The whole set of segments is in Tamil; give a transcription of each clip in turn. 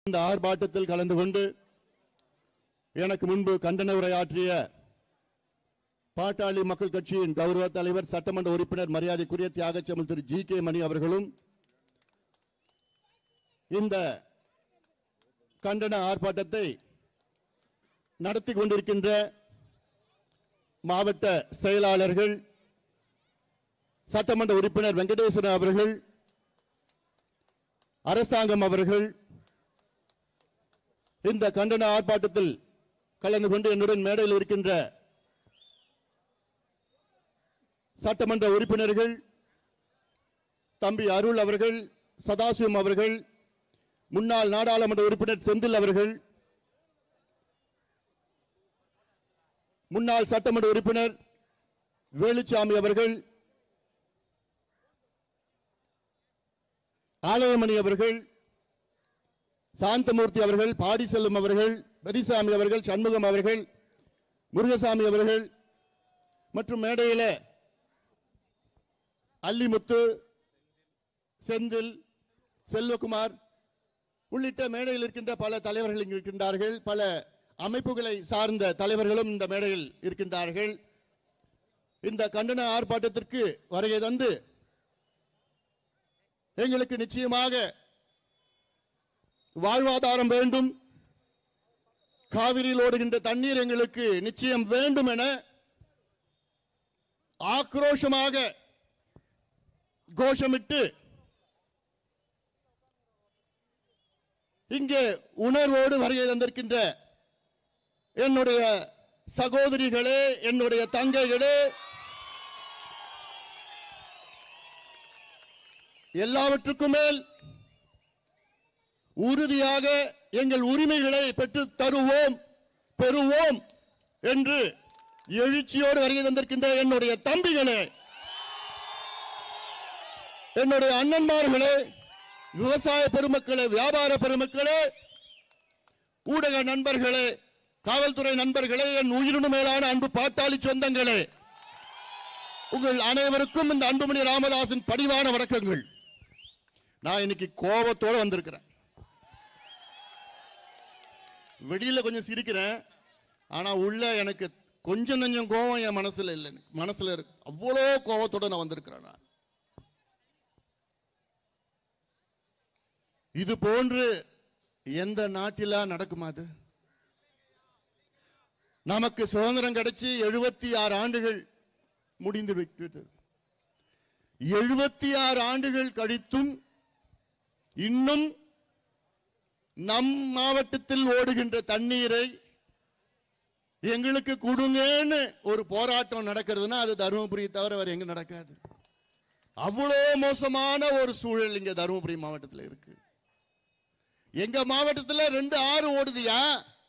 இந்த ஆர்ப்பாட்டத்தில் கலந்து கொண்டு எனக்கு முன்பு கண்டன உரையாற்றிய பாட்டாளி மக்கள் கட்சியின் கௌரவ தலைவர் சட்டமன்ற உறுப்பினர் மரியாதைக்குரிய தியாகச்செம்மல் திரு ஜி கே மணி அவர்களும் இந்த கண்டன ஆர்ப்பாட்டத்தை நடத்தி கொண்டிருக்கின்ற மாவட்ட செயலாளர்கள் சட்டமன்ற உறுப்பினர் வெங்கடேஸ்வரன் அவர்கள் அரசாங்கம் அவர்கள் இந்த கண்டன ஆர்ப்பாட்டத்தில் கலந்து கொண்டு என்னுடன் மேடையில் இருக்கின்ற சட்டமன்ற உறுப்பினர்கள் தம்பி அருள் அவர்கள் சதாசிவம் அவர்கள் முன்னாள் நாடாளுமன்ற உறுப்பினர் செந்தில் அவர்கள் முன்னாள் சட்டமன்ற உறுப்பினர் வேலுச்சாமி அவர்கள் ஆலயமணி அவர்கள் சாந்தமூர்த்தி அவர்கள் பாடிசெல்வம் அவர்கள் பெரிசாமி அவர்கள் சண்முகம் அவர்கள் முருகசாமி அவர்கள் மற்றும் மேடையில அல்லிமுத்து செந்தில் செல்வகுமார் உள்ளிட்ட மேடையில் இருக்கின்ற பல தலைவர்கள் இங்கு இருக்கின்றார்கள் பல அமைப்புகளை சார்ந்த தலைவர்களும் இந்த மேடையில் இருக்கின்றார்கள் இந்த கண்டன ஆர்ப்பாட்டத்திற்கு வருகை தந்து எங்களுக்கு நிச்சயமாக வாழ்வாதாரம் வேண்டும் காவிரியில் ஓடுகின்ற தண்ணீர் எங்களுக்கு நிச்சயம் வேண்டும் என ஆக்ரோஷமாக கோஷமிட்டு இங்கே உணர்வோடு வருகை தந்திருக்கின்ற என்னுடைய சகோதரிகளே என்னுடைய தங்கைகளே எல்லாவற்றுக்கும் மேல் உறுதியாக எங்கள் உரிமைகளை பெற்று தருவோம் பெறுவோம் என்று எழுச்சியோடு வருகை தந்திருக்கின்ற என்னுடைய தம்பிகளே என்னுடைய அண்ணன்மார்களே விவசாய பெருமக்களே வியாபார பெருமக்களே ஊடக நண்பர்களே காவல்துறை நண்பர்களே என் உயிரினு மேலான அன்பு பாட்டாளி சொந்தங்களே உங்கள் அனைவருக்கும் இந்த அன்புமணி ராமதாசின் பணிவான வணக்கங்கள் நான் இன்னைக்கு கோபத்தோட வந்திருக்கிறேன் வெளியில கொஞ்சம் சிரிக்கிறேன் ஆனா உள்ள எனக்கு கொஞ்சம் நஞ்சம் கோபம் என் மனசுல இல்லை எனக்கு. மனசுல இருக்கு அவ்வளோ கோபத்தோட நான் வந்திருக்கிறேன் நான் இது போன்று எந்த நாட்டிலா நடக்குமா அது நமக்கு சுதந்திரம் கிடைச்சு எழுபத்தி ஆறு ஆண்டுகள் முடிந்து விட்டது எழுபத்தி ஆறு ஆண்டுகள் கழித்தும் இன்னும் நம் மாவட்டத்தில் ஓடுகின்ற தண்ணீரை எங்களுக்கு கொடுங்கன்னு ஒரு போராட்டம் நடக்கிறதுனா அது தருமபுரி தவிர வேற எங்க நடக்காது அவ்வளோ மோசமான ஒரு சூழல் இங்க தருமபுரி மாவட்டத்தில் இருக்கு எங்க மாவட்டத்தில் ரெண்டு ஆறு ஓடுதியா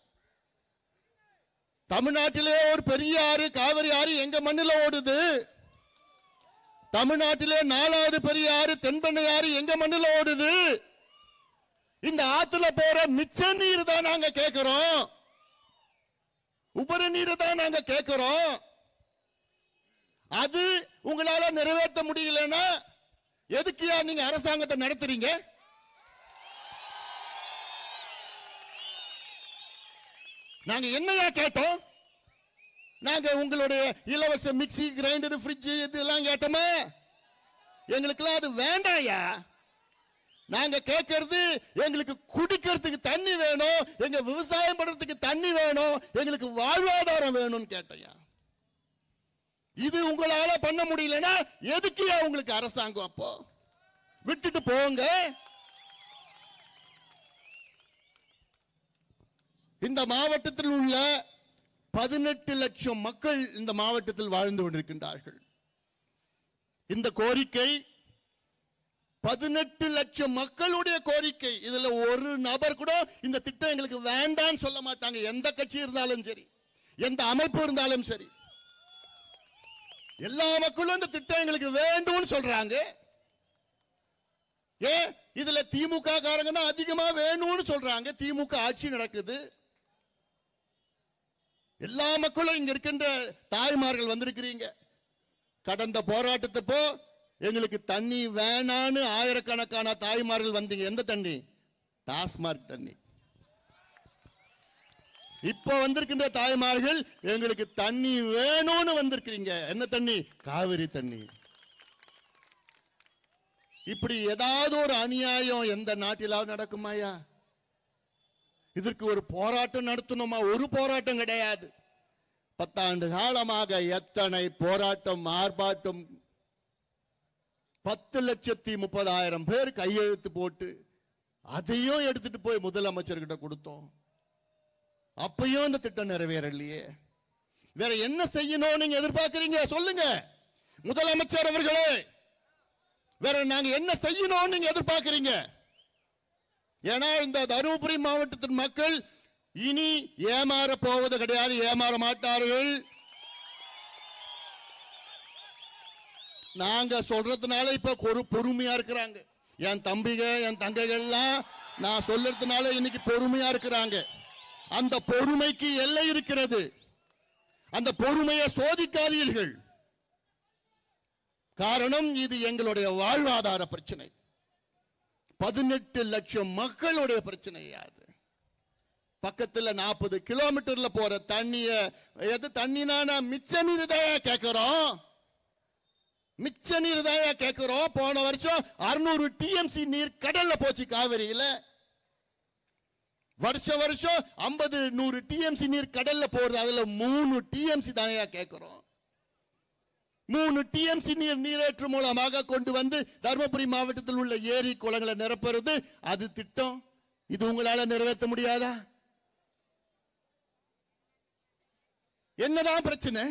தமிழ்நாட்டிலே ஒரு பெரிய ஆறு காவிரி ஆறு எங்க மண்ணில் ஓடுது தமிழ்நாட்டிலே நாலாவது பெரிய ஆறு தென்பெண்ணை ஆறு எங்க மண்ணில் ஓடுது இந்த ஆத்துல போற மிச்ச நீர் தான் நாங்க கேட்கிறோம் உபரி நீர் தான் நாங்க கேட்கிறோம் அது உங்களால நிறைவேற்ற முடியலன்னா எதுக்குயா நீங்க அரசாங்கத்தை நடத்துறீங்க நாங்க என்னையா கேட்டோம் நாங்க உங்களுடைய இலவச மிக்ஸி கிரைண்டர் ஃப்ரிட்ஜ் இதெல்லாம் கேட்டோமா எங்களுக்கெல்லாம் அது வேண்டாம்யா நாங்க கேட்கறது எங்களுக்கு குடிக்கிறதுக்கு தண்ணி வேணும் எங்க விவசாயம் பண்றதுக்கு தண்ணி வேணும் எங்களுக்கு வாழ்வாதாரம் வேணும்னு கேட்டயா இது உங்களால பண்ண முடியலன்னா எதுக்குயா உங்களுக்கு அரசாங்கம் அப்போ விட்டுட்டு போங்க இந்த மாவட்டத்தில் உள்ள பதினெட்டு லட்சம் மக்கள் இந்த மாவட்டத்தில் வாழ்ந்து கொண்டிருக்கின்றார்கள் இந்த கோரிக்கை பதினெட்டு லட்சம் மக்களுடைய கோரிக்கை இதுல ஒரு நபர் கூட இந்த திட்டம் எங்களுக்கு வேண்டாம்னு சொல்ல மாட்டாங்க எந்த கட்சி இருந்தாலும் சரி எந்த அமைப்பு இருந்தாலும் சரி எல்லா மக்களும் இந்த திட்டம் எங்களுக்கு வேண்டும்னு சொல்றாங்க ஏன் இதுல திமுக காரங்க தான் அதிகமா வேணும்னு சொல்றாங்க திமுக ஆட்சி நடக்குது எல்லா மக்களும் இங்க இருக்கின்ற தாய்மார்கள் வந்திருக்கிறீங்க கடந்த போராட்டத்தப்போ எங்களுக்கு தண்ணி வேணான்னு ஆயிரக்கணக்கான தாய்மார்கள் வந்தீங்க எந்த தண்ணி டாஸ்மார்க் தண்ணி இப்ப வந்திருக்கின்ற தாய்மார்கள் எங்களுக்கு தண்ணி வேணும்னு வந்திருக்கிறீங்க என்ன தண்ணி காவிரி தண்ணி இப்படி ஏதாவது ஒரு அநியாயம் எந்த நாட்டிலாவது நடக்குமாயா இதற்கு ஒரு போராட்டம் நடத்தணுமா ஒரு போராட்டம் கிடையாது பத்தாண்டு காலமாக எத்தனை போராட்டம் ஆர்ப்பாட்டம் பத்து லட்சத்தி முப்பதாயிரம் பேர் கையெழுத்து போட்டு அதையும் எடுத்துட்டு போய் முதலமைச்சர்கிட்ட கொடுத்தோம் அப்பயும் இந்த திட்டம் நிறைவேறலையே வேற என்ன செய்யணும் நீங்க எதிர்பார்க்கறீங்க சொல்லுங்க முதலமைச்சர் அவர்களே வேற நாங்க என்ன செய்யணும் நீங்க எதிர்பார்க்கறீங்க ஏன்னா இந்த தருமபுரி மாவட்டத்தின் மக்கள் இனி ஏமாற போவது கிடையாது ஏமாற மாட்டார்கள் நாங்க சொல்றதுனால இப்ப ஒரு பொறுமையா இருக்கிறாங்க என் தம்பிக என் தங்கைகள்லாம் நான் சொல்றதுனால இன்னைக்கு பொறுமையா இருக்கிறாங்க அந்த பொறுமைக்கு எல்லை இருக்கிறது அந்த பொறுமையை சோதிக்காதீர்கள் காரணம் இது எங்களுடைய வாழ்வாதார பிரச்சனை பதினெட்டு லட்சம் மக்களுடைய பிரச்சனை அது பக்கத்துல நாற்பது கிலோமீட்டர்ல போற தண்ணிய எது தண்ணினா நான் மிச்ச நீர் தான் கேட்கிறோம் மிச்ச நீர் தான் கேட்கிறோம் போன வருஷம் அறுநூறு டிஎம்சி நீர் கடல்ல போச்சு காவிரியில வருஷ வருஷம் ஐம்பது நூறு டிஎம்சி நீர் கடல்ல போறது அதுல மூணு டிஎம்சி தானையா கேட்கிறோம் மூணு டிஎம்சி நீர் நீரேற்று மூலமாக கொண்டு வந்து தருமபுரி மாவட்டத்தில் உள்ள ஏரி குளங்களை நிரப்புறது அது திட்டம் இது உங்களால நிறைவேற்ற முடியாதா என்னதான் பிரச்சனை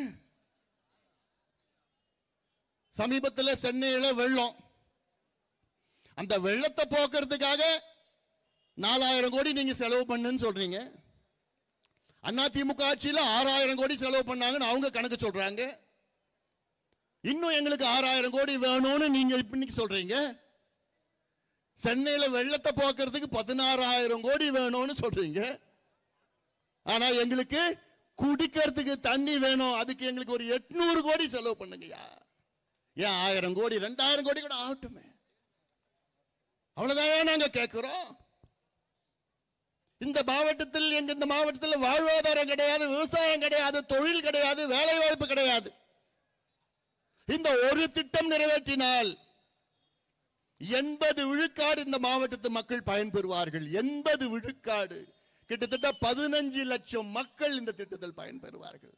சமீபத்தில் சென்னையில வெள்ளம் அந்த வெள்ளத்தை போக்குறதுக்காக நாலாயிரம் கோடி நீங்க செலவு பண்ணுன்னு சொல்றீங்க அண்ணா திமுக ஆட்சியில ஆறாயிரம் கோடி செலவு பண்ணாங்கன்னு அவங்க கணக்கு சொல்றாங்க இன்னும் எங்களுக்கு ஆறாயிரம் கோடி வேணும்னு நீங்க இப்ப இன்னைக்கு சொல்றீங்க சென்னையில வெள்ளத்தை போக்குறதுக்கு பதினாறாயிரம் கோடி வேணும்னு சொல்றீங்க ஆனா எங்களுக்கு குடிக்கிறதுக்கு தண்ணி வேணும் அதுக்கு எங்களுக்கு ஒரு எட்நூறு கோடி செலவு பண்ணுங்கய்யா ஏன் ஆயிரம் கோடி ரெண்டாயிரம் கோடி கூட ஆகட்டுமே அவ்வளவுதான் நாங்க கேட்கிறோம் இந்த மாவட்டத்தில் எங்க இந்த மாவட்டத்தில் வாழ்வாதாரம் கிடையாது விவசாயம் கிடையாது தொழில் கிடையாது வேலை வாய்ப்பு கிடையாது இந்த ஒரு திட்டம் நிறைவேற்றினால் எண்பது விழுக்காடு இந்த மாவட்டத்து மக்கள் பயன்பெறுவார்கள் எண்பது விழுக்காடு கிட்டத்தட்ட பதினஞ்சு லட்சம் மக்கள் இந்த திட்டத்தில் பயன்பெறுவார்கள்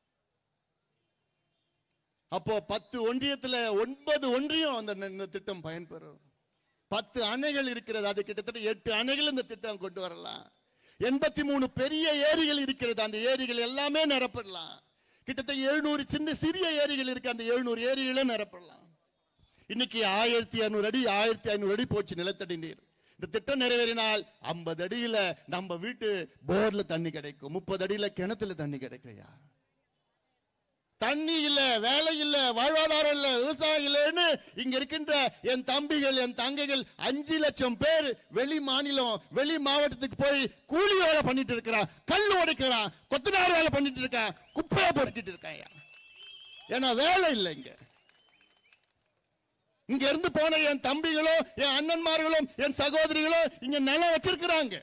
அப்போ பத்து ஒன்றியத்துல ஒன்பது ஒன்றியம் அந்த ந- இந்த திட்டம் பயன்பெறும் பத்து அணைகள் இருக்கிறது அது கிட்டத்தட்ட எட்டு அணைகள் இந்த திட்டம் கொண்டு வரலாம் எண்பத்தி மூணு பெரிய ஏரிகள் இருக்கிறது அந்த ஏரிகள் எல்லாமே நிரப்பிடலாம் கிட்டத்தட்ட எழுநூறு சின்ன சிறிய ஏரிகள் இருக்கு அந்த எழுநூறு ஏரிகளை நிரப்பிடலாம் இன்னைக்கு ஆயிரத்தி ஐநூறு அடி ஆயிரத்தி ஐநூறு அடி போச்சு நிலத்தடி நீர் இந்த திட்டம் நிறைவேறினால் ஐம்பது அடியில நம்ம வீட்டு போர்ல தண்ணி கிடைக்கும் முப்பது அடியில கிணத்துல தண்ணி கிடைக்கையா தண்ணி இல்ல வேலை இல்ல வாழ்வாதாரம் இல்ல விவசாயம் இல்லைன்னு இங்க இருக்கின்ற என் தம்பிகள் என் தங்கைகள் அஞ்சு லட்சம் பேர் வெளி மாநிலம் வெளி மாவட்டத்துக்கு போய் கூலி வேலை பண்ணிட்டு இருக்கிறான் கல் உடைக்கிறான் கொத்தனார் வேலை பண்ணிட்டு இருக்கான் குப்பையை பொறுக்கிட்டு இருக்கான் ஏன்னா வேலை இல்லை இங்க இங்க இருந்து போன என் தம்பிகளும் என் அண்ணன்மார்களும் என் சகோதரிகளும் இங்க நிலம் வச்சிருக்கிறாங்க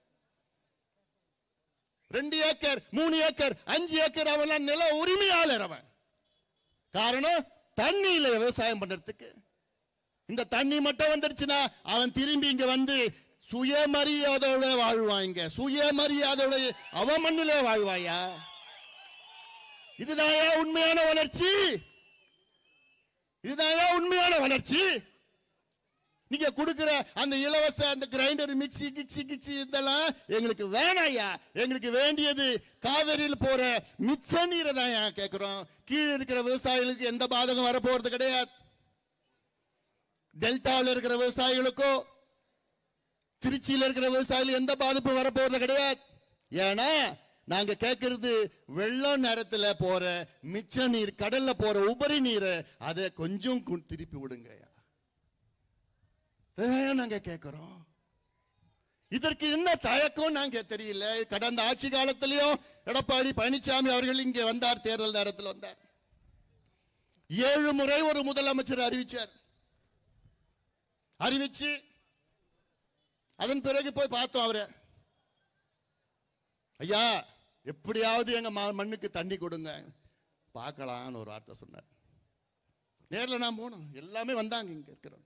ரெண்டு ஏக்கர் மூணு ஏக்கர் அஞ்சு ஏக்கர் அவன் நில உரிமையாளர் அவன் காரணம் தண்ணி இல்ல விவசாயம் பண்றதுக்கு இந்த தண்ணி மட்டும் வந்துருச்சுன்னா அவன் திரும்பி இங்க வந்து சுயமரியாதையோட வாழ்வான் இங்க சுயமரியாதையோட அவன் மண்ணிலே வாழ்வாயா இதுதாயா உண்மையான வளர்ச்சி இதுதாயா உண்மையான வளர்ச்சி நீங்க கொடுக்கிற அந்த இலவச அந்த கிரைண்டர் மிக்ஸி கிக்ஸி கிக்ஸி இதெல்லாம் எங்களுக்கு வேணாயா எங்களுக்கு வேண்டியது காவிரியில் போற மிச்ச நீரை தான் கேட்கிறோம் கீழே இருக்கிற விவசாயிகளுக்கு எந்த பாதகம் வரப்போறது கிடையாது டெல்டாவில் இருக்கிற விவசாயிகளுக்கோ திருச்சியில் இருக்கிற விவசாயிகள் எந்த பாதிப்பும் வரப்போறது கிடையாது ஏன்னா நாங்க கேட்கறது வெள்ளம் நேரத்துல போற மிச்ச நீர் கடல்ல போற உபரி நீரை அதை கொஞ்சம் கு- திருப்பி விடுங்கய்யா இதைதான் நாங்க கேட்கிறோம் இதற்கு என்ன தயக்கம் நாங்க தெரியல கடந்த ஆட்சி காலத்திலயும் எடப்பாடி பழனிசாமி அவர்கள் இங்கே வந்தார் தேர்தல் நேரத்தில் வந்தார் ஏழு முறை ஒரு முதலமைச்சர் அறிவிச்சார் அறிவிச்சு அதன் பிறகு போய் பார்த்தோம் அவரை ஐயா எப்படியாவது எங்க ம- மண்ணுக்கு தண்ணி கொடுங்க பார்க்கலாம்னு ஒரு வார்த்தை சொன்னார் நேர்ல நான் போனோம் எல்லாமே வந்தாங்க இங்க இருக்கிறவங்க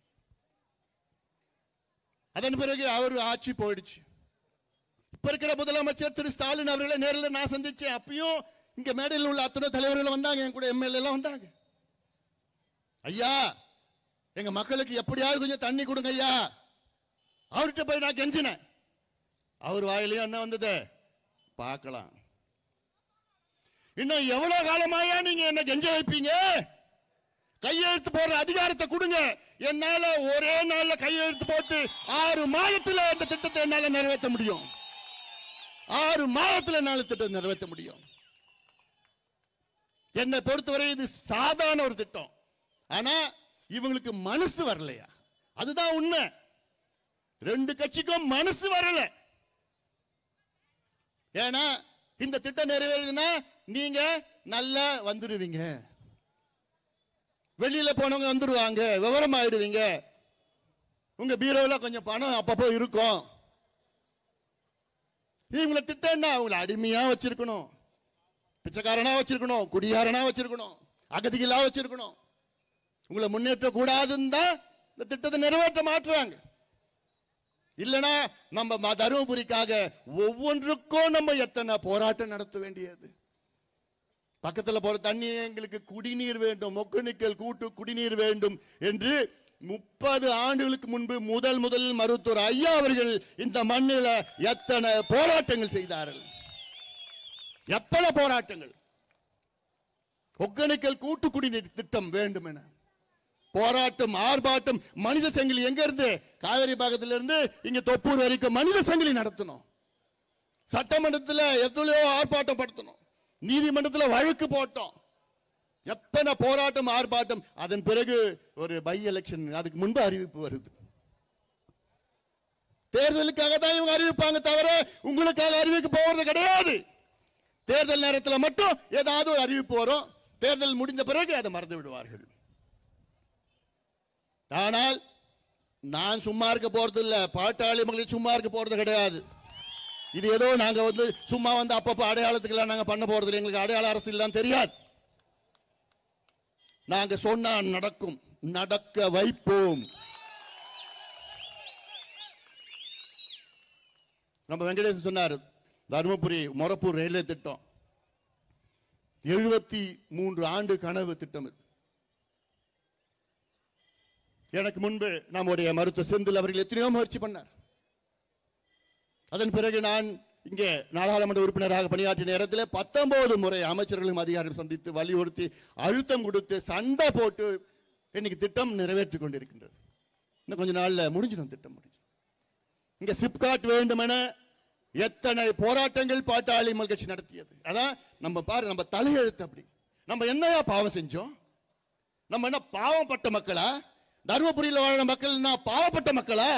அதன் பிறகு அவர் ஆட்சி போயிடுச்சு இப்ப இருக்கிற முதலமைச்சர் திரு ஸ்டாலின் அவர்களை நேரில் நான் சந்திச்சேன் அப்பயும் இங்க மேடையில் உள்ள அத்தனை தலைவர்கள் வந்தாங்க என் கூட எம்எல்ஏ எல்லாம் வந்தாங்க ஐயா எங்க மக்களுக்கு எப்படியாவது கொஞ்சம் தண்ணி கொடுங்க ஐயா அவர்கிட்ட போய் நான் கெஞ்சினேன் அவர் வாயிலையும் என்ன வந்தது பார்க்கலாம் இன்னும் எவ்வளவு காலமாயா நீங்க என்ன கெஞ்ச வைப்பீங்க கையெழுத்து போடுற அதிகாரத்தை கொடுங்க என்னால ஒரே நாள்ல கையெழுத்து போட்டு ஆறு மாதத்துல அந்த திட்டத்தை என்னால நிறைவேற்ற முடியும் ஆறு மாதத்துல என்னால திட்டம் நிறைவேற்ற முடியும் என்னை பொறுத்தவரை இது சாதாரண ஒரு திட்டம் ஆனா இவங்களுக்கு மனசு வரலையா அதுதான் உண்மை ரெண்டு கட்சிக்கும் மனசு வரல ஏன்னா இந்த திட்டம் நிறைவேறுதுன்னா நீங்க நல்லா வந்துடுவீங்க வெளியில போனவங்க வந்துடுவாங்க விவரம் ஆயிடுவீங்க உங்க பீரோல கொஞ்சம் பணம் அப்பப்போ இருக்கும் இவங்களை திட்டம்னா அவங்கள அடிமையா வச்சிருக்கணும் பிச்சைக்காரனா வச்சிருக்கணும் குடியாரனா வச்சிருக்கணும் அகதிகளா வச்சிருக்கணும் உங்களை முன்னேற்ற கூடாதுன்னு தான் இந்த திட்டத்தை நிறைவேற்ற மாற்றுறாங்க இல்லனா நம்ம ம- தருமபுரிக்காக ஒவ்வொன்றுக்கும் நம்ம எத்தனை போராட்டம் நடத்த வேண்டியது பக்கத்துல போற தண்ணி எங்களுக்கு குடிநீர் வேண்டும் மொக்கணிக்கல் கூட்டு குடிநீர் வேண்டும் என்று முப்பது ஆண்டுகளுக்கு முன்பு முதல் முதல் மருத்துவர் ஐயா அவர்கள் இந்த மண்ணில எத்தனை போராட்டங்கள் செய்தார்கள் எத்தனை போராட்டங்கள் ஒக்கணிக்கல் கூட்டு குடிநீர் திட்டம் வேண்டும் என போராட்டம் ஆர்ப்பாட்டம் மனித சங்கிலி எங்க இருந்து காவேரி பாகத்துல இருந்து இங்க தொப்பூர் வரைக்கும் மனித சங்கிலி நடத்தணும் சட்டமன்றத்தில் எத்தனையோ ஆர்ப்பாட்டம் படுத்தணும் நீதிமன்றத்தில் வழக்கு போட்டோம் எத்தனை போராட்டம் ஆர்ப்பாட்டம் அதன் பிறகு ஒரு பை எலெக்ஷன் அதுக்கு முன்பு அறிவிப்பு வருது தேர்தலுக்காக தான் இவங்க அறிவிப்பாங்க தவிர உங்களுக்காக அறிவிக்க போவது கிடையாது தேர்தல் நேரத்தில் மட்டும் ஏதாவது ஒரு அறிவிப்பு வரும் தேர்தல் முடிந்த பிறகு அதை மறந்து விடுவார்கள் ஆனால் நான் சும்மா இருக்க போறது இல்ல பாட்டாளி மக்கள் சும்மா இருக்க போறது கிடையாது இது ஏதோ நாங்க வந்து சும்மா வந்து அப்பப்போ அடையாளத்துக்கெல்லாம் நாங்க பண்ண போறது இல்லை எங்களுக்கு அடையாள அரசியல் தெரியாது நாங்க சொன்னா நடக்கும் நடக்க வைப்போம் நம்ம வெங்கடேசன் சொன்னார் தருமபுரி மொரப்பூர் ரயில்வே திட்டம் எழுபத்தி மூன்று ஆண்டு கனவு திட்டம் இது எனக்கு முன்பு நம்முடைய மருத்துவர் செந்தில் அவர்கள் எத்தனையோ முயற்சி பண்ணார் அதன் பிறகு நான் இங்கே நாடாளுமன்ற உறுப்பினராக பணியாற்றிய நேரத்தில் பத்தொன்பது முறை அமைச்சர்களும் அதிகாரிகள் சந்தித்து வலியுறுத்தி அழுத்தம் கொடுத்து சண்டை போட்டு இன்னைக்கு திட்டம் நிறைவேற்றிக் கொண்டிருக்கின்றது இன்னும் கொஞ்ச நாள்ல முடிஞ்சிடும் திட்டம் முடிஞ்சிடும் இங்க சிப்காட் வேண்டும் என எத்தனை போராட்டங்கள் பாட்டாளி மக்கள் கட்சி நடத்தியது அதான் நம்ம பாரு நம்ம தலையெழுத்து அப்படி நம்ம என்னையா பாவம் செஞ்சோம் நம்ம என்ன பாவப்பட்ட மக்களா தருமபுரியில் வாழ மக்கள் என்ன பாவப்பட்ட மக்களா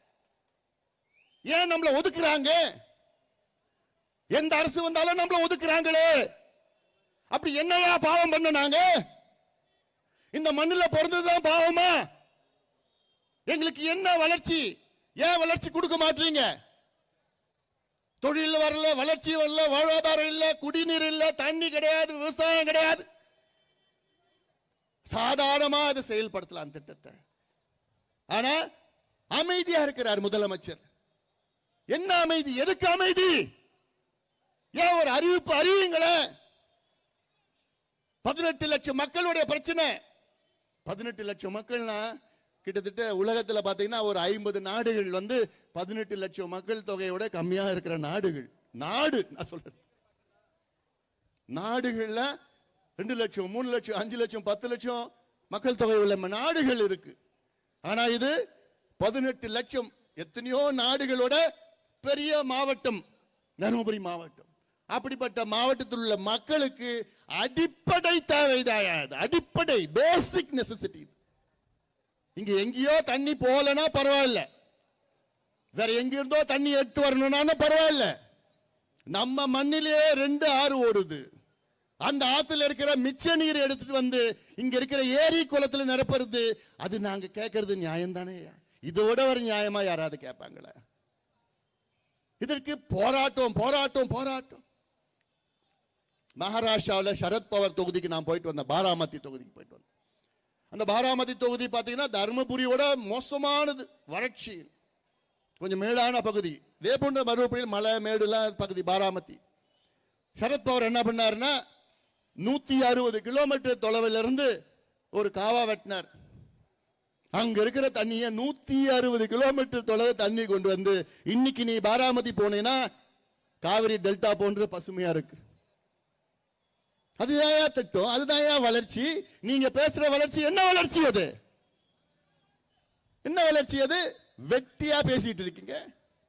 ஏன் நம்மள ஒதுக்குறாங்க எந்த அரசு வந்தாலும் நம்மள ஒதுக்குறாங்களே அப்படி என்னையா பாவம் பண்ண நாங்க இந்த மண்ணுல பிறந்ததுதான் பாவமா எங்களுக்கு என்ன வளர்ச்சி ஏன் வளர்ச்சி கொடுக்க மாட்டீங்க தொழில் வரல வளர்ச்சி வரல வாழ்வாதாரம் இல்ல குடிநீர் இல்ல தண்ணி கிடையாது விவசாயம் கிடையாது சாதாரணமா அதை செயல்படுத்தலாம் திட்டத்தை ஆனா அமைதியா இருக்கிறார் முதலமைச்சர் என்ன அமைதி எதுக்கு அமைதி ஏன் ஒரு அறிவிப்பு அறிவிங்களேன் பதினெட்டு லட்சம் மக்களுடைய பிரச்சனை பதினெட்டு லட்சம் மக்கள்னா கிட்டத்தட்ட உலகத்துல பாத்தீங்கன்னா ஒரு ஐம்பது நாடுகள் வந்து பதினெட்டு லட்சம் மக்கள் தொகையோட கம்மியா இருக்கிற நாடுகள் நாடு நான் சொல்றேன் நாடுகள்ல ரெண்டு லட்சம் மூணு லட்சம் அஞ்சு லட்சம் பத்து லட்சம் மக்கள் தொகை உள்ள நாடுகள் இருக்கு ஆனா இது பதினெட்டு லட்சம் எத்தனையோ நாடுகளோட பெரிய மாவட்டம் தருமபுரி மாவட்டம் அப்படிப்பட்ட மாவட்டத்தில் உள்ள மக்களுக்கு அடிப்படை தேவைதாயா இது. அடிப்படை பேசிக் நெசசிட்டி இங்க எங்கேயோ தண்ணி போகலன்னா பரவாயில்ல வேற எங்க இருந்தோ தண்ணி எடுத்து வரணும்னா பரவாயில்ல நம்ம மண்ணிலேயே ரெண்டு ஆறு ஓடுது அந்த ஆத்துல இருக்கிற மிச்ச நீர் எடுத்துட்டு வந்து இங்க இருக்கிற ஏரி குளத்துல நிரப்புறது அது நாங்க கேட்கறது நியாயம் தானே இதோட ஒரு நியாயமா யாராவது கேட்பாங்களா இதற்கு போராட்டம் போராட்டம் போராட்டம் மகாராஷ்டிராவில் சரத்பவர் தொகுதிக்கு நான் போயிட்டு வந்தேன் பாராமதி தொகுதிக்கு போயிட்டு வந்தேன் அந்த பாராமதி தொகுதி பார்த்தீங்கன்னா தருமபுரியோட மோசமானது வறட்சி கொஞ்சம் மேடான பகுதி இதே போன்ற மறுபடியும் மலை மேடுலாம் பகுதி பாராமதி சரத்பவர் என்ன பண்ணாருன்னா நூத்தி அறுபது கிலோமீட்டர் தொலைவில் இருந்து ஒரு காவா வெட்டினார் அங்க இருக்கிற தண்ணியை நூத்தி அறுபது கிலோமீட்டர் தொலைவு தண்ணி கொண்டு வந்து இன்னைக்கு நீ பாராமதி போனீன்னா காவிரி டெல்டா போன்று பசுமையா இருக்கு அதுதான் திட்டம் அதுதான் வளர்ச்சி நீங்க பேசுற வளர்ச்சி என்ன வளர்ச்சி அது என்ன வளர்ச்சி அது வெட்டியா பேசிட்டு இருக்கீங்க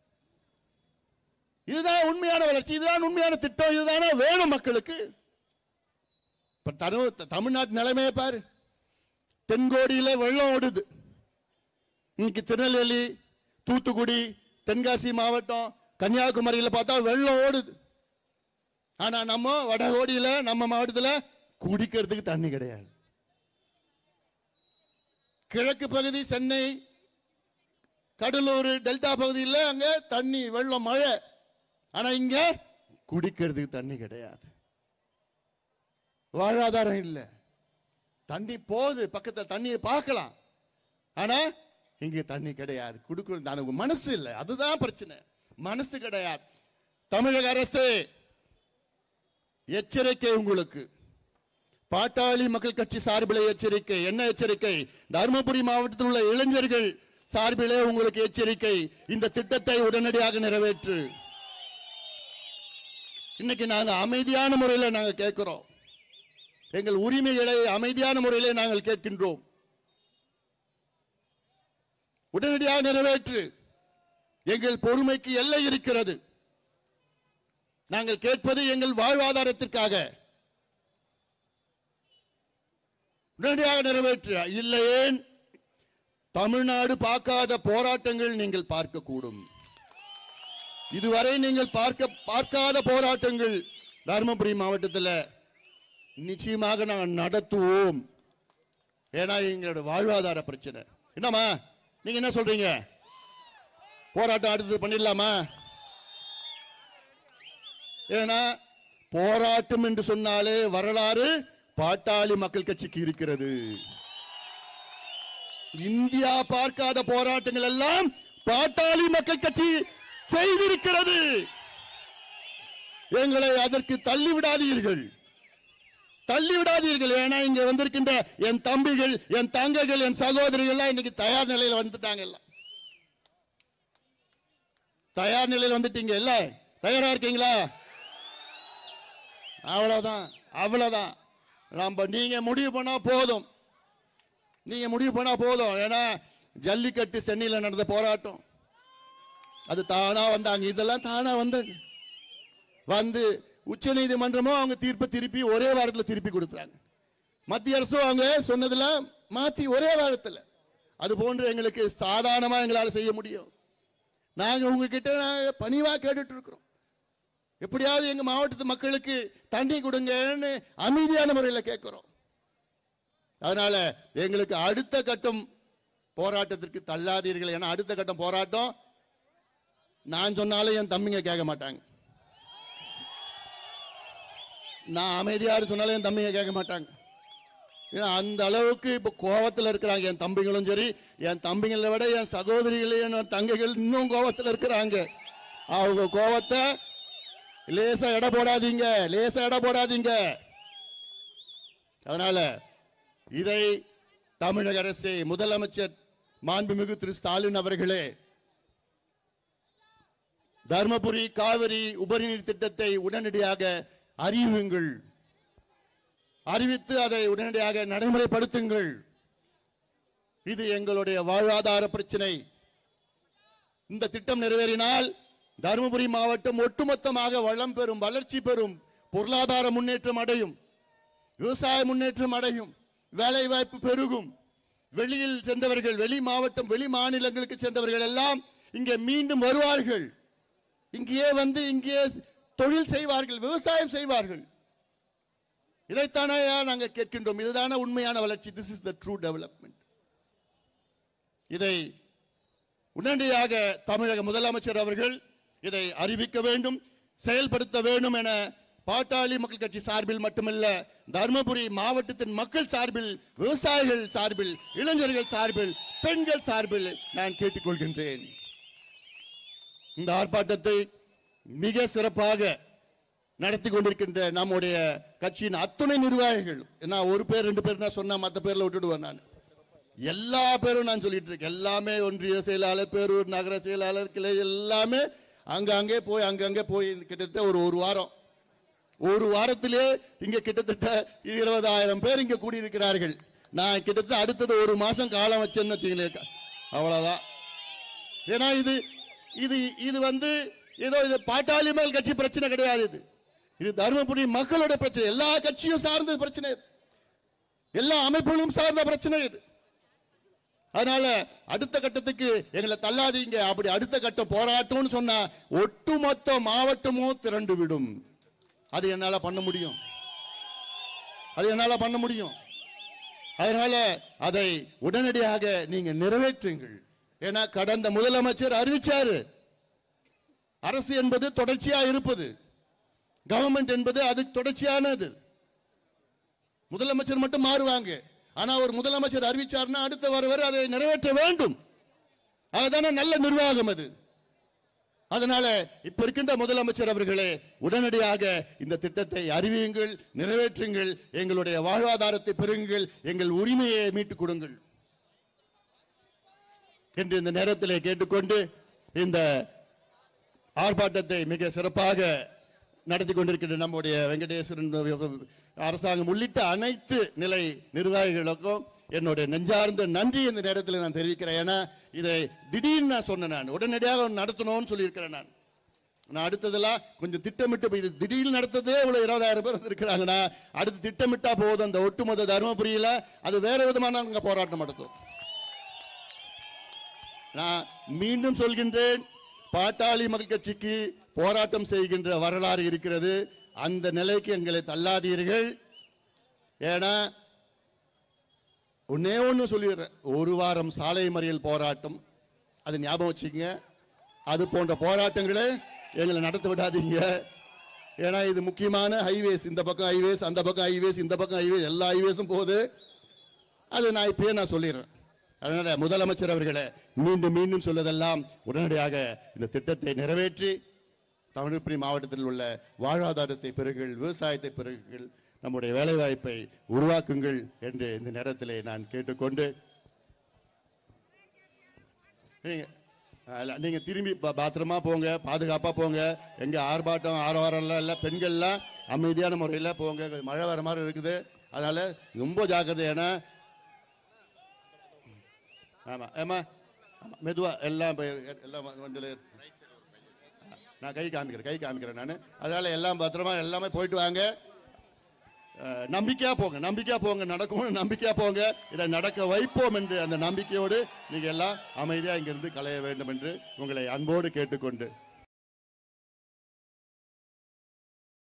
இதுதான் உண்மையான வளர்ச்சி இதுதான் உண்மையான திட்டம் இதுதானே வேணும் மக்களுக்கு இப்ப தரு- தமிழ்நாட்டு நிலைமையை பாரு தென்கோடியில வெள்ளம் ஓடுது இன்னைக்கு திருநெல்வேலி தூத்துக்குடி தென்காசி மாவட்டம் கன்னியாகுமரியில பார்த்தா வெள்ளம் ஓடுது ஆனா நம்ம வடகோடியில நம்ம மாவட்டத்துல குடிக்கிறதுக்கு தண்ணி கிடையாது கிழக்கு பகுதி சென்னை கடலூர் டெல்டா பகுதியில் அங்க தண்ணி வெள்ளம் மழை ஆனா இங்க குடிக்கிறதுக்கு தண்ணி கிடையாது வாழ்வாதாரம் இல்லை தண்ணி போகுது பக்கத்துல தண்ணியை பார்க்கலாம் ஆனா இங்க தண்ணி கிடையாது கொடுக்கறது அந்த மனசு இல்லை அதுதான் பிரச்சனை மனசு கிடையாது தமிழக அரசு எச்சரிக்கை உங்களுக்கு பாட்டாளி மக்கள் கட்சி சார்பில் எச்சரிக்கை என்ன எச்சரிக்கை தருமபுரி மாவட்டத்தில் உள்ள இளைஞர்கள் சார்பிலே உங்களுக்கு எச்சரிக்கை இந்த திட்டத்தை உடனடியாக நிறைவேற்று இன்னைக்கு நாங்க அமைதியான முறையில் நாங்க கேட்கிறோம் எங்கள் உரிமைகளை அமைதியான முறையிலே நாங்கள் கேட்கின்றோம் உடனடியாக நிறைவேற்று எங்கள் பொறுமைக்கு எல்லை இருக்கிறது நாங்கள் கேட்பது எங்கள் வாழ்வாதாரத்திற்காக உடனடியாக நிறைவேற்று இல்லையேன் தமிழ்நாடு பார்க்காத போராட்டங்கள் நீங்கள் பார்க்கக்கூடும் இதுவரை நீங்கள் பார்க்க பார்க்காத போராட்டங்கள் தருமபுரி மாவட்டத்தில் நிச்சயமாக நாங்கள் நடத்துவோம் ஏன்னா எங்களோட வாழ்வாதார பிரச்சனை என்னம்மா நீங்க என்ன சொல்றீங்க போராட்டம் அடுத்தது பண்ணிடலாமா ஏன்னா போராட்டம் என்று சொன்னாலே வரலாறு பாட்டாளி மக்கள் கட்சிக்கு இருக்கிறது இந்தியா பார்க்காத போராட்டங்கள் எல்லாம் பாட்டாளி மக்கள் கட்சி செய்திருக்கிறது எங்களை அதற்கு தள்ளி விடாதீர்கள் தள்ளி விடாதீர்கள் ஏன்னா இங்க வந்திருக்கின்ற என் தம்பிகள் என் தங்கைகள் என் சகோதரிகள் எல்லாம் இன்னைக்கு தயார் நிலையில வந்துட்டாங்க எல்லாம் தயார் நிலையில் வந்துட்டீங்க இல்ல தயாரா இருக்கீங்களா அவ்வளவுதான் அவ்வளவுதான் நம்ம நீங்க முடிவு பண்ணா போதும் நீங்க முடிவு பண்ணா போதும் ஏன்னா ஜல்லிக்கட்டு சென்னையில் நடந்த போராட்டம் அது தானா வந்தாங்க இதெல்லாம் தானா வந்தாங்க வந்து உச்ச நீதிமன்றமும் அவங்க தீர்ப்பை திருப்பி ஒரே வாரத்தில் திருப்பி கொடுத்தாங்க மத்திய அரசும் அவங்க சொன்னதுல மாத்தி ஒரே வாரத்தில் அது போன்று எங்களுக்கு சாதாரணமா எங்களால் செய்ய முடியும் நாங்க உங்ககிட்ட நாங்க பணிவா கேட்டுட்டு இருக்கிறோம் எப்படியாவது எங்க மாவட்டத்து மக்களுக்கு தண்ணி கொடுங்கன்னு அமைதியான முறையில் கேட்கிறோம் அதனால எங்களுக்கு அடுத்த கட்டம் போராட்டத்திற்கு தள்ளாதீர்கள் ஏன்னா அடுத்த கட்டம் போராட்டம் நான் சொன்னாலும் என் தம்பிங்க கேட்க மாட்டாங்க நான் அமைதியாரு சொன்னாலும் என் தம்பிங்க கேட்க மாட்டாங்க ஏன்னா அந்த அளவுக்கு இப்போ கோவத்தில் இருக்கிறாங்க என் தம்பிங்களும் சரி என் தம்பிங்களை விட என் சகோதரிகள் என் தங்கைகள் இன்னும் கோவத்தில் இருக்கிறாங்க அவங்க கோவத்தை லேசா எடை போடாதீங்க லேசா எடை போடாதீங்க அதனால இதை தமிழக அரசே முதலமைச்சர் மாண்புமிகு திரு ஸ்டாலின் அவர்களே தர்மபுரி காவிரி உபரிநீர் திட்டத்தை உடனடியாக அறிவியுங்கள் அறிவித்து அதை உடனடியாக நடைமுறைப்படுத்துங்கள் இது எங்களுடைய வாழ்வாதார பிரச்சனை இந்த திட்டம் நிறைவேறினால் தருமபுரி மாவட்டம் ஒட்டுமொத்தமாக வளம் பெறும் வளர்ச்சி பெறும் பொருளாதார முன்னேற்றம் அடையும் விவசாய முன்னேற்றம் அடையும் வேலை வாய்ப்பு பெருகும் வெளியில் சென்றவர்கள் வெளி மாவட்டம் வெளி மாநிலங்களுக்கு சென்றவர்கள் எல்லாம் இங்கே மீண்டும் வருவார்கள் இங்கேயே வந்து இங்கே தொழில் செய்வார்கள் விவசாயம் செய்வார்கள் இதைத்தானே நாங்கள் கேட்கின்றோம் இதுதானே உண்மையான வளர்ச்சி this is the true development இதை உடனடியாக தமிழக முதலமைச்சர் அவர்கள் இதை அறிவிக்க வேண்டும் செயல்படுத்த வேண்டும் என பாட்டாளி மக்கள் கட்சி சார்பில் மட்டுமல்ல தருமபுரி மாவட்டத்தின் மக்கள் சார்பில் விவசாயிகள் சார்பில் இளைஞர்கள் சார்பில் பெண்கள் சார்பில் நான் கேட்டுக்கொள்கின்றேன் இந்த ஆர்ப்பாட்டத்தை மிக சிறப்பாக நடத்தி கொண்டிருக்கின்ற நம்முடைய கட்சியின் அத்துணை நிர்வாகிகள் நான் ஒரு பேர் ரெண்டு பேர் நான் சொன்னா மற்ற பேர்ல விட்டுடுவேன் நான் எல்லா பேரும் நான் சொல்லிட்டு இருக்கேன் எல்லாமே ஒன்றிய செயலாளர் பேரூர் நகர செயலாளர் கிளை எல்லாமே அங்கங்கே போய் அங்கங்கே போய் கிட்டத்தட்ட ஒரு ஒரு வாரம் ஒரு வாரத்திலே இங்க கிட்டத்தட்ட இருபதாயிரம் பேர் இங்க கூடியிருக்கிறார்கள் நான் கிட்டத்தட்ட அடுத்தது ஒரு மாசம் காலம் வச்சேன்னு வச்சுங்களேன் அவ்வளவுதான் ஏன்னா இது இது இது வந்து ஏதோ இது பாட்டாளி மேல் கட்சி பிரச்சனை கிடையாது இது இது தருமபுரி மக்களோட பிரச்சனை எல்லா கட்சியும் சார்ந்த பிரச்சனை இது எல்லா அமைப்புகளும் சார்ந்த பிரச்சனை இது அதனால அடுத்த கட்டத்துக்கு எங்களை தள்ளாதீங்க அப்படி அடுத்த கட்ட போராட்டம்னு சொன்னா ஒட்டுமொத்த மாவட்டமும் திரண்டு விடும் அது என்னால பண்ண முடியும் அது என்னால பண்ண முடியும் அதனால அதை உடனடியாக நீங்க நிறைவேற்றுங்கள் ஏன்னா கடந்த முதலமைச்சர் அறிவிச்சாரு அரசு என்பது தொடர்ச்சியா இருப்பது கவர்மெண்ட் என்பது அது தொடர்ச்சியானது முதலமைச்சர் மட்டும் மாறுவாங்க ஆனா ஒரு முதலமைச்சர் அறிவிச்சார்னா அடுத்த வர வரை அதை நிறைவேற்ற வேண்டும் அதுதானே நல்ல நிர்வாகம் அது அதனால இப்ப இருக்கின்ற முதலமைச்சர் அவர்களே உடனடியாக இந்த திட்டத்தை அறிவியுங்கள் நிறைவேற்றுங்கள் எங்களுடைய வாழ்வாதாரத்தை பெறுங்கள் எங்கள் உரிமையை மீட்டுக் கொடுங்கள் என்று இந்த நேரத்திலே கேட்டுக்கொண்டு இந்த ஆர்ப்பாட்டத்தை மிக சிறப்பாக நடத்தி கொண்டிருக்கின்ற நம்முடைய வெங்கடேஸ்வரன் அரசாங்கம் உள்ளிட்ட அனைத்து நிலை நிர்வாகிகளுக்கும் என்னுடைய நெஞ்சார்ந்த நன்றி இந்த நேரத்தில் நான் தெரிவிக்கிறேன் ஏன்னா இதை திடீர்னு நான் சொன்னேன் நான் உடனடியாக நடத்தணும்னு சொல்லியிருக்கிறேன் நான் நான் அடுத்ததெல்லாம் கொஞ்சம் திட்டமிட்டு இப்ப இது திடீர்னு நடத்ததே இவ்வளவு இருபதாயிரம் பேர் இருக்கிறாங்கன்னா அடுத்து திட்டமிட்டா போதும் அந்த ஒட்டுமொத்த தருமபுரியில அது வேற விதமான அங்க போராட்டம் நடத்தும் நான் மீண்டும் சொல்கின்றேன் பாட்டாளி மக்கள் கட்சிக்கு போராட்டம் செய்கின்ற வரலாறு இருக்கிறது அந்த நிலைக்கு எங்களை தள்ளாதீர்கள் ஏன்னா ஒன்னே ஒன்று சொல்லிடுறேன் ஒரு வாரம் சாலை மறியல் போராட்டம் அது ஞாபகம் வச்சுக்கங்க அது போன்ற போராட்டங்களை எங்களை நடத்த விடாதீங்க ஏன்னா இது முக்கியமான ஹைவேஸ் இந்த பக்கம் ஹைவேஸ் அந்த பக்கம் ஹைவேஸ் இந்த பக்கம் ஹைவேஸ் எல்லா ஹைவேஸும் போகுது அது நான் இப்பயே நான் சொல்லிடுறேன் அதனால முதலமைச்சர் அவர்களே மீண்டும் மீண்டும் சொல்வதெல்லாம் உடனடியாக இந்த திட்டத்தை நிறைவேற்றி தமிழ்புரி மாவட்டத்தில் உள்ள வாழ்வாதாரத்தை பெறுங்கள் விவசாயத்தை பெறுங்கள் நம்முடைய வேலைவாய்ப்பை உருவாக்குங்கள் என்று இந்த நேரத்திலே நான் கேட்டுக்கொண்டு நீங்க அல்ல, நீங்க திரும்பி ப- பத்திரமா போங்க பாதுகாப்பா போங்க எங்க ஆர்ப்பாட்டம் ஆரவாரம்லாம் இல்லை பெண்கள்லாம் அமைதியான முறையில் போங்க மழை வர மாதிரி இருக்குது அதனால ரொம்ப ஜாக்கிரதை ஏன்னா ஆமா ஏமா ஆமா, மெதுவா எல்லாம் இப்ப எ- எல்லாம் வ- வண்டியில நான் கை காமிக்கிறேன் கை காமிக்கிறேன் நான் அதனால எல்லாம் பத்திரமா எல்லாமே போயிட்டு வாங்க அஹ், நம்பிக்கையா போங்க நம்பிக்கையா போங்க நடக்கும் நம்பிக்கையா போங்க இதை நடக்க வைப்போம் என்று அந்த நம்பிக்கையோடு நீங்க எல்லாம் அமைதியா இங்கிருந்து களைய வேண்டும் என்று உங்களை அன்போடு கேட்டுக்கொண்டு